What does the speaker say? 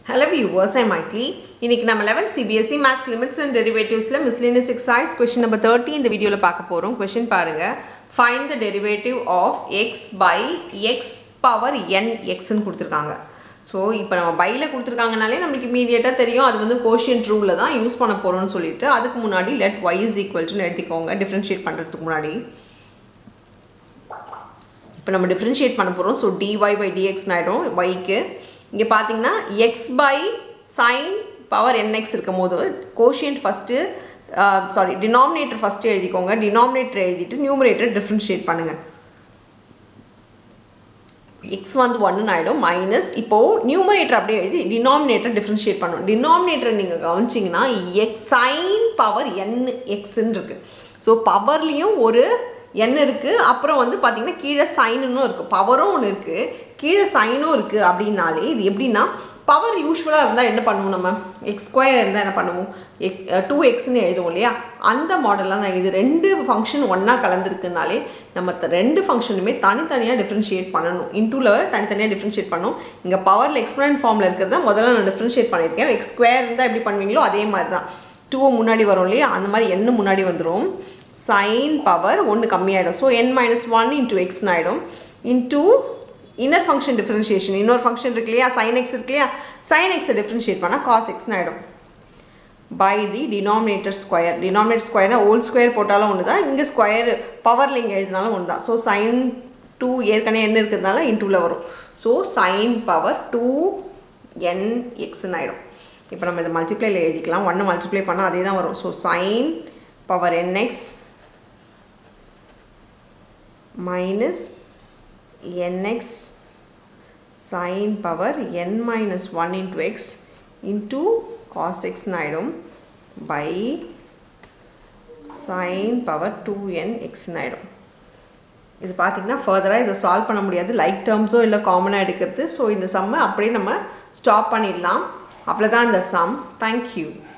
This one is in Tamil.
ஹலோ வியூவர்ஸ் ஐ மைக்லி இன்னைக்கு நம்ம eleventh CBSE maths limits and டெரிவேட்டிவ்ஸில் miscellaneous exercise question number thirty இந்த வீடியோவில் பார்க்க போகிறோம் கொஷின் பாருங்கள் find the derivative of x by x power n எக்ஸ்ன்னு கொடுத்துருக்காங்க ஸோ இப்போ நம்ம பையில் கொடுத்துருக்காங்கனாலே நம்மளுக்கு இமீடியட்டாக தெரியும் அது வந்து கோஷியன் ரூலில் தான் யூஸ் பண்ண போகிறோம்னு சொல்லிட்டு அதுக்கு முன்னாடி லெட் ஒய் இஸ் ஈக்குவல் டுன்னு எடுத்துக்கோங்க டிஃப்ரென்ஷியேட் பண்ணுறதுக்கு முன்னாடி இப்போ நம்ம டிஃப்ரென்ஷியேட் பண்ண போகிறோம் ஸோ டிஒய் பை டிஎக்ஸ்னு ஆகிடும் ஒய்க்கு இங்கே பார்த்தீங்கன்னா x by sin power n x இருக்கும் போது quotient first sorry denominator first எழுதிக்கோங்க டினாமினேட்டர் எழுதிட்டு நியூமரேட்டர் டிஃப்ரென்ஷியேட் பண்ணுங்கள் எக்ஸ் வந்து ஒன்னு ஆகிடும் மைனஸ் இப்போது நியூமரேட்டர் அப்படியே எழுதி டினாமினேட்டர் டிஃப்ரென்ஷியேட் பண்ணணும் டினாமினேட்டர் நீங்கள் கவனிச்சிங்கன்னா எக்ஸ் சைன் பவர் என் எக்ஸ்ன்னு இருக்குது ஸோ பவர்லேயும் ஒரு என் இருக்குது அப்புறம் வந்து பார்த்திங்கன்னா கீழே சைனுன்னு இருக்குது பவரும் ஒன்று இருக்குது கீழே சைனும் இருக்குது அப்படின்னாலே இது எப்படின்னா பவர் யூஸ்வலாக இருந்தால் என்ன பண்ணுவோம் நம்ம எக்ஸ் ஸ்கொயர் இருந்தால் என்ன பண்ணுவோம் எக் டூ எக்ஸ்னு எழுதுவோம் இல்லையா அந்த மாடல்லாம் தான் இது ரெண்டு ஃபங்க்ஷன் ஒன்றா கலந்துருக்குனாலே நம்ம ரெண்டு ஃபங்க்ஷனுமே தனித்தனியாக டிஃப்ரென்ஷியேட் பண்ணணும் இன்டூவில் தனித்தனியாக டிஃப்ரென்ஷியேட் பண்ணணும் இங்கே பவரில் எக்ஸ்பனன்ட் ஃபார்மில் இருக்கிறத முதல்ல நான் டிஃப்ரென்ஷியேட் பண்ணியிருக்கேன் எக்ஸ் ஸ்கொயர் இருந்தால் எப்படி பண்ணுவீங்களோ அதே மாதிரி தான் டூ முன்னாடி வரும் இல்லையா அந்த மாதிரி என்ன முன்னாடி வந்துடும் சைன் பவர் ஒன்று கம்மியாயிடும் so n minus one into எக்ஸ்னு ஆகிடும் இன்டூ இன்னர் ஃபங்க்ஷன் டிஃப்ரென்ஷியேஷன் இன்னொரு ஃபங்க்ஷன் இருக்கு இல்லையா சைன் எக்ஸ் இருக்கு இல்லையா சைன் எக்ஸை டிஃப்ரென்ஷியேட் பண்ணால் காஸ் எக்ஸ்னு ஆகிடும் by the denominator square denominator ஸ்கொயர்னா ஓல்ட் ஸ்கொயர் போட்டாலும் ஒன்று தான் இங்கே ஸ்கொயர் பவரில் இங்கே எழுதினாலும் ஒன்று தான் ஸோ சைன் டூ ஏற்கனவே என்ன இருக்கிறதுனால இன்டூவில் வரும் so sin power two n எக்ஸ்ன்னு ஆகிடும் இப்போ நம்ம இதை மல்டிப்ளைல எழுதிக்கலாம் ஒன்று மல்டிப்ளை பண்ணால் அதே தான் வரும் so sin power n x minus nx sin power n minus 1 into x into cos x ஆயிடும் by sin power 2n x ஆயிடும் இது பார்த்திங்கன்னா ஃபர்தராக இதை சால்வ் பண்ண முடியாது லைக் டேர்ம்ஸோ இல்லை காமனாக எடுக்கிறது ஸோ இந்த சம்மை அப்படியே நம்ம ஸ்டாப் பண்ணிடலாம் அவ்வளோதான் இந்த சம் தேங்க்யூ